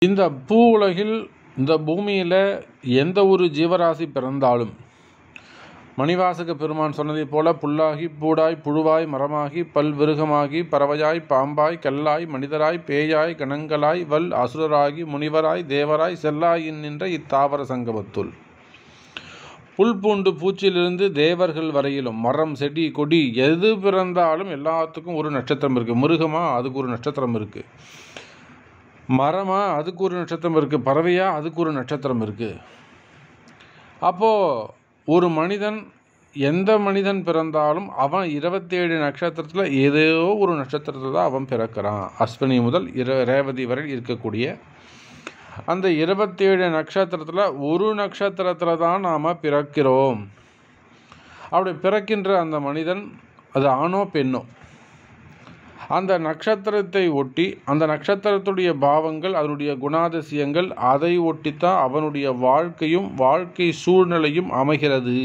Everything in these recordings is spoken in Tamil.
இந்த பூ உலகில் இந்த பூமியில் எந்த ஒரு ஜீவராசி பிறந்தாலும் மணிவாசக பெருமான் சொன்னதைப் போல புல்லாகி பூடாய் புழுவாய் மரமாகி பல்விருகமாகி பறவையாய் பாம்பாய் கல்லாய் மனிதராய் பேயாய் கணங்களாய் வல் அசுரராகி முனிவராய் தேவராய் செல்லாயின் நின்ற இத்தாவர சங்கமத்துள் புல் பூண்டு பூச்சிலிருந்து தேவர்கள் வரையிலும் மரம் செடி கொடி எது பிறந்தாலும் எல்லாத்துக்கும் ஒரு நட்சத்திரம் இருக்குது மிருகமா அதுக்கு ஒரு நட்சத்திரம் இருக்குது மரமா அதுக்கு ஒரு நட்சத்திரம் இருக்குது பறவையா அதுக்கு ஒரு நட்சத்திரம் இருக்குது அப்போது ஒரு மனிதன் எந்த மனிதன் பிறந்தாலும் அவன் இருபத்தேழு நட்சத்திரத்தில் ஏதோ ஒரு நட்சத்திரத்தில் தான் அவன் பிறக்கிறான் அஸ்வினி முதல் இர ரேவதி வரை இருக்கக்கூடிய அந்த இருபத்தேழு நட்சத்திரத்தில் ஒரு நட்சத்திரத்தில் தான் நாம் பிறக்கிறோம் அப்படி பிறக்கின்ற அந்த மனிதன் அது ஆணோ பெண்ணோ அந்த நட்சத்திரத்தை ஒட்டி அந்த நட்சத்திரத்துடைய பாவங்கள் அதனுடைய குணாதிசயங்கள் அதை ஒட்டித்தான் அவனுடைய வாழ்க்கையும் வாழ்க்கை சூழ்நிலையும் அமைகிறது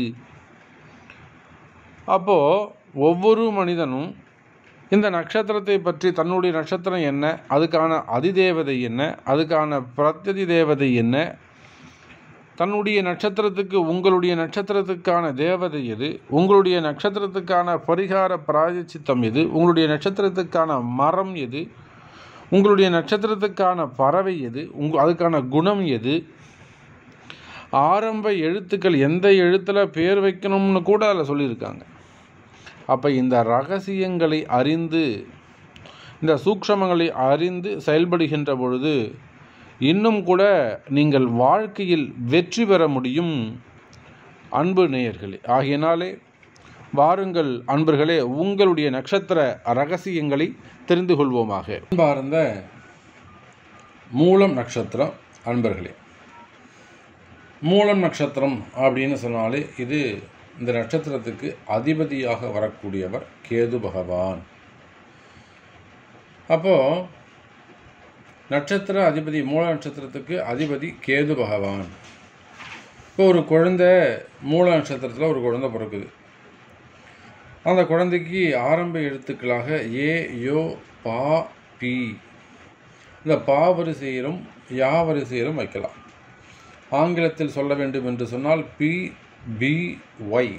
அப்போது ஒவ்வொரு மனிதனும் இந்த நட்சத்திரத்தை பற்றி தன்னுடைய நட்சத்திரம் என்ன அதுக்கான அதிதேவதை என்ன அதுக்கான பிரத்யதி தேவதை என்ன தன்னுடைய நட்சத்திரத்துக்கு உங்களுடைய நட்சத்திரத்துக்கான தேவதை எது உங்களுடைய நட்சத்திரத்துக்கான பரிகார பிராயச்சித்தம் எது உங்களுடைய நட்சத்திரத்துக்கான மரம் எது உங்களுடைய நட்சத்திரத்துக்கான பறவை எது உங்க அதுக்கான குணம் எது ஆரம்ப எழுத்துக்கள் எந்த எழுத்தில் பேர் வைக்கணும்னு கூட அதில் சொல்லியிருக்காங்க அப்போ இந்த ரகசியங்களை அறிந்து இந்த சூக்ஷமங்களை அறிந்து செயல்படுகின்ற பொழுது இன்னும் கூட நீங்கள் வாழ்க்கையில் வெற்றி பெற முடியும் அன்பு நேயர்களே ஆகையினாலே வாருங்கள் அன்பர்களே உங்களுடைய நட்சத்திர ரகசியங்களை தெரிந்து கொள்வோமாக அன்பார்ந்த மூலம் நட்சத்திரம் அன்பர்களே மூலம் நட்சத்திரம் அப்படின்னு சொன்னாலே இது இந்த நட்சத்திரத்துக்கு அதிபதியாக வரக்கூடியவர் கேது பகவான் அப்போது நட்சத்திர அதிபதி மூல நட்சத்திரத்துக்கு அதிபதி கேது பகவான் இப்போ ஒரு குழந்தை மூல நட்சத்திரத்தில் ஒரு குழந்தை பிறக்குது அந்த குழந்தைக்கு ஆரம்ப எழுத்துக்களாக ஏ யோ பா பி இந்த பா வரிசையிலும் யா வரிசையிலும் வைக்கலாம் ஆங்கிலத்தில் சொல்ல வேண்டும் என்று சொன்னால் பி பி ஒய்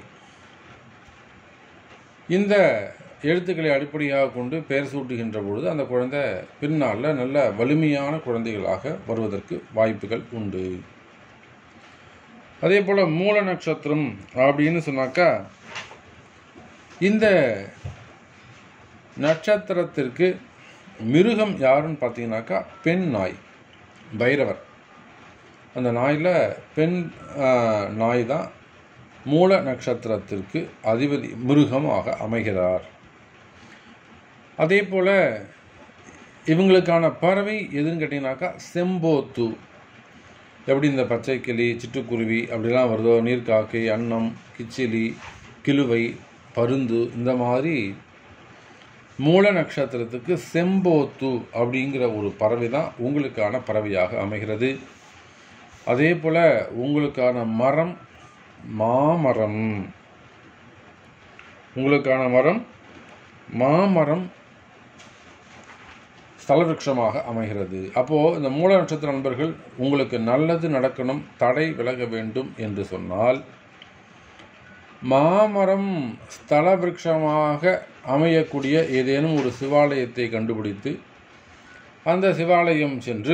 இந்த எழுத்துக்களை அடிப்படையாக கொண்டு பெயர் சூட்டுகின்ற பொழுது அந்த குழந்தை பின்னால் நல்ல வலிமையான குழந்தைகளாக வருவதற்கு வாய்ப்புகள் உண்டு அதே போல் மூல நட்சத்திரம் அப்படின்னு சொன்னாக்கா இந்த நட்சத்திரத்திற்கு மிருகம் யாருன்னு பார்த்தீங்கன்னாக்கா பெண் நாய் பைரவர் அந்த நாயில் பெண் நாய் தான் மூல நட்சத்திரத்திற்கு அதிபதி மிருகமாக அமைகிறார் அதே போல் இவங்களுக்கான பறவை எதுன்னு கேட்டிங்கனாக்கா செம்போத்து எப்படி இந்த பச்சை கிளி சிட்டுக்குருவி அப்படிலாம் வருதோ நீர்க்காக்கை அன்னம் கிச்சிலி கிழுவை பருந்து இந்த மாதிரி மூல நட்சத்திரத்துக்கு செம்போத்து அப்படிங்கிற ஒரு பறவை தான் உங்களுக்கான பறவையாக அமைகிறது அதே போல் உங்களுக்கான மரம் மாமரம் உங்களுக்கான மரம் மாமரம் ஸ்தலவிருஷமாக அமைகிறது அப்போது இந்த மூல நட்சத்திர நண்பர்கள் உங்களுக்கு நல்லது நடக்கணும் தடை விலக வேண்டும் என்று சொன்னால் மாமரம் ஸ்தல விருட்சமாக அமையக்கூடிய ஏதேனும் ஒரு சிவாலயத்தை கண்டுபிடித்து அந்த சிவாலயம் சென்று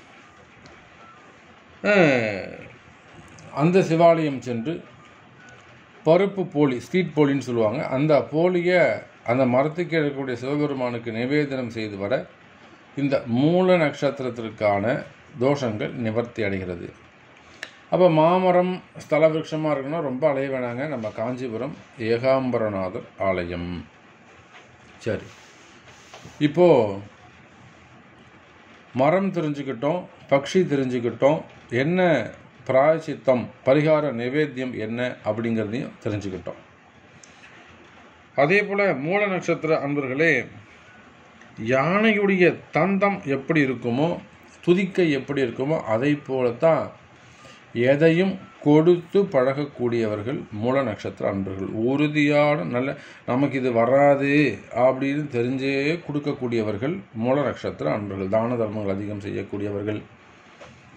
அந்த சிவாலயம் சென்று பருப்பு போலி ஸ்ட்ரீட் போலின்னு சொல்லுவாங்க அந்த போலியை அந்த மரத்துக்கு இருக்கக்கூடிய சிவபெருமானுக்கு நிவேதனம் செய்து வர இந்த மூல நட்சத்திரத்திற்கான தோஷங்கள் நிவர்த்தி அடைகிறது அப்போ மாமரம் ஸ்தல விருட்சமாக இருக்குன்னா ரொம்ப அலைய வேணாங்க நம்ம காஞ்சிபுரம் ஏகாம்பரநாதர் ஆலயம் சரி இப்போது மரம் தெரிஞ்சுக்கிட்டோம் பக்ஷி தெரிஞ்சுக்கிட்டோம் என்ன பிராயச்சித்தம் பரிகார நிவேத்தியம் என்ன அப்படிங்கிறதையும் தெரிஞ்சுக்கிட்டோம் அதே போல் மூல நட்சத்திர அன்பர்களே யானையுடைய தந்தம் எப்படி இருக்குமோ துதிக்கை எப்படி இருக்குமோ அதை போலத்தான் எதையும் கொடுத்து பழகக்கூடியவர்கள் மூல நட்சத்திர அன்பர்கள் உறுதியான நல்ல நமக்கு இது வராது அப்படின்னு தெரிஞ்சே கொடுக்கக்கூடியவர்கள் மூல நட்சத்திர அன்பர்கள் தான தர்மங்கள் அதிகம் செய்யக்கூடியவர்கள்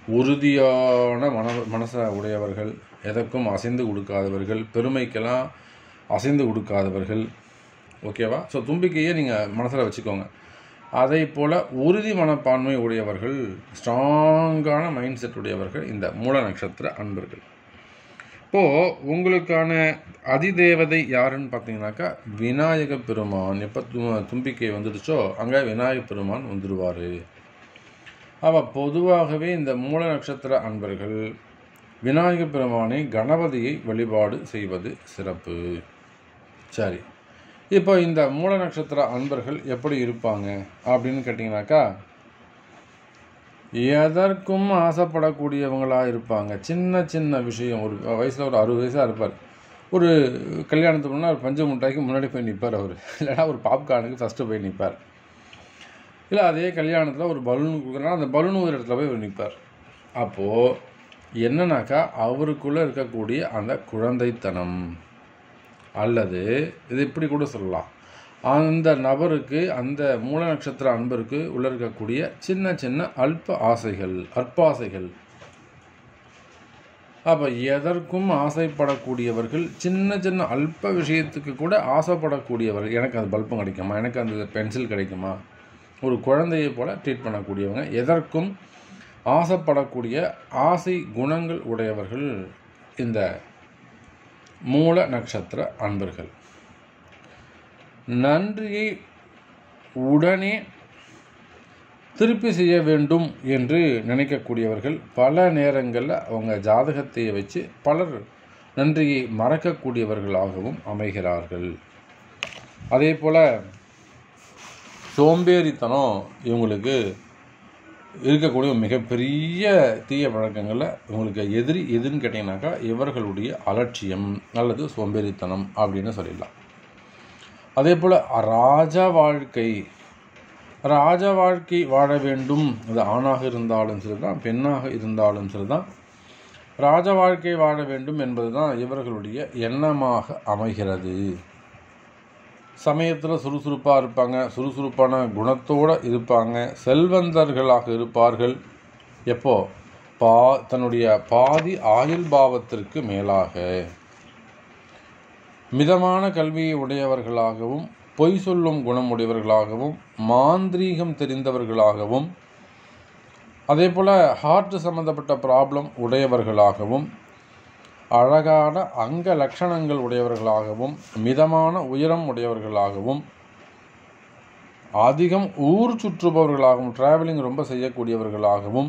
உறுதியான மன மனசை உடையவர்கள் எதற்கும் அசைந்து கொடுக்காதவர்கள் பெருமைக்கெல்லாம் அசைந்து கொடுக்காதவர்கள் ஓகேவா ஸோ தும்பிக்கையை நீங்கள் மனசில் வச்சுக்கோங்க அதே போல் உறுதி மனப்பான்மை உடையவர்கள் ஸ்ட்ராங்கான மைண்ட் செட் உடையவர்கள் இந்த மூல நட்சத்திர அன்பர்கள் இப்போது உங்களுக்கான அதிதேவதை யாருன்னு பார்த்தீங்கன்னாக்கா விநாயக பெருமான் எப்போ து தும்பிக்கை வந்துடுச்சோ அங்கே விநாயக பெருமான் வந்துடுவார் அப்போ பொதுவாகவே இந்த மூல நட்சத்திர அன்பர்கள் விநாயக பெருமானை கணபதியை வழிபாடு செய்வது சிறப்பு சரி இப்போ இந்த மூல நட்சத்திர அன்பர்கள் எப்படி இருப்பாங்க அப்படின்னு கேட்டிங்கனாக்கா எதற்கும் ஆசைப்படக்கூடியவங்களாக இருப்பாங்க சின்ன சின்ன விஷயம் ஒரு வயசில் ஒரு அறுபது வயசாக இருப்பார் ஒரு கல்யாணத்துக்கு முன்னாடி ஒரு பஞ்சு முட்டாய்க்கு முன்னாடி போய் நிற்பார் அவர் இல்லைனா ஒரு பாப்கார்னுக்கு ஃபஸ்ட்டு போய் நிற்பார் இல்லை அதே கல்யாணத்தில் ஒரு பலூன் கொடுக்குறனா அந்த பலூன் ஒரு இடத்துல போய் நிற்பார் அப்போது என்னன்னாக்கா அவருக்குள்ளே இருக்கக்கூடிய அந்த குழந்தைத்தனம் அல்லது இது இப்படி கூட சொல்லலாம் அந்த நபருக்கு அந்த மூல நட்சத்திர அன்பருக்கு உள்ள இருக்கக்கூடிய சின்ன சின்ன அல்ப ஆசைகள் அற்பாசைகள் அப்போ எதற்கும் ஆசைப்படக்கூடியவர்கள் சின்ன சின்ன அல்ப விஷயத்துக்கு கூட ஆசைப்படக்கூடியவர்கள் எனக்கு அந்த பல்பம் கிடைக்குமா எனக்கு அந்த பென்சில் கிடைக்குமா ஒரு குழந்தையை போல் ட்ரீட் பண்ணக்கூடியவங்க எதற்கும் ஆசைப்படக்கூடிய ஆசை குணங்கள் உடையவர்கள் இந்த மூல நட்சத்திர அன்பர்கள் நன்றியை உடனே திருப்பி செய்ய வேண்டும் என்று நினைக்கக்கூடியவர்கள் பல நேரங்களில் அவங்க ஜாதகத்தை வச்சு பலர் நன்றியை மறக்கக்கூடியவர்களாகவும் அமைகிறார்கள் அதே போல் சோம்பேறித்தனம் இவங்களுக்கு இருக்கக்கூடிய மிகப்பெரிய தீய பழக்கங்களில் இவங்களுக்கு எதிரி எதுன்னு கேட்டிங்கனாக்கா இவர்களுடைய அலட்சியம் அல்லது சோம்பேறித்தனம் அப்படின்னு சொல்லிடலாம் அதே போல் ராஜ வாழ்க்கை ராஜ வாழ்க்கை வாழ வேண்டும் அது ஆணாக இருந்தாலும் சரிதான் பெண்ணாக இருந்தாலும் சரிதான் ராஜ வாழ்க்கை வாழ வேண்டும் என்பது தான் இவர்களுடைய எண்ணமாக அமைகிறது சமயத்தில் சுறுசுறுப்பாக இருப்பாங்க சுறுசுறுப்பான குணத்தோடு இருப்பாங்க செல்வந்தர்களாக இருப்பார்கள் எப்போ பா தன்னுடைய பாதி ஆயுள் பாவத்திற்கு மேலாக மிதமான கல்வியை உடையவர்களாகவும் பொய் சொல்லும் குணம் உடையவர்களாகவும் மாந்திரீகம் தெரிந்தவர்களாகவும் அதே போல் ஹார்ட் சம்மந்தப்பட்ட ப்ராப்ளம் உடையவர்களாகவும் அழகான அங்க லட்சணங்கள் உடையவர்களாகவும் மிதமான உயரம் உடையவர்களாகவும் அதிகம் ஊர் சுற்றுபவர்களாகவும் டிராவலிங் ரொம்ப செய்யக்கூடியவர்களாகவும்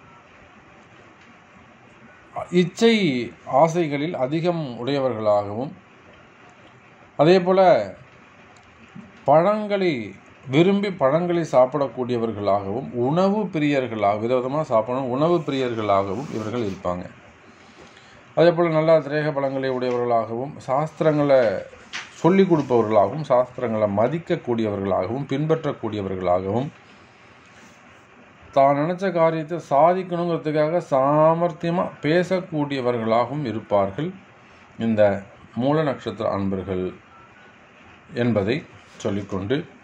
இச்சை ஆசைகளில் அதிகம் உடையவர்களாகவும் அதே போல் பழங்களை விரும்பி பழங்களை சாப்பிடக்கூடியவர்களாகவும் உணவு பிரியர்களாக விதவிதமாக சாப்பிடணும் உணவு பிரியர்களாகவும் இவர்கள் இருப்பாங்க அதே போல் நல்ல திரேக பலங்களை உடையவர்களாகவும் சாஸ்திரங்களை சொல்லிக் கொடுப்பவர்களாகவும் சாஸ்திரங்களை மதிக்கக்கூடியவர்களாகவும் பின்பற்றக்கூடியவர்களாகவும் தான் நினச்ச காரியத்தை சாதிக்கணுங்கிறதுக்காக சாமர்த்தியமாக பேசக்கூடியவர்களாகவும் இருப்பார்கள் இந்த மூல நட்சத்திர அன்பர்கள் என்பதை சொல்லிக்கொண்டு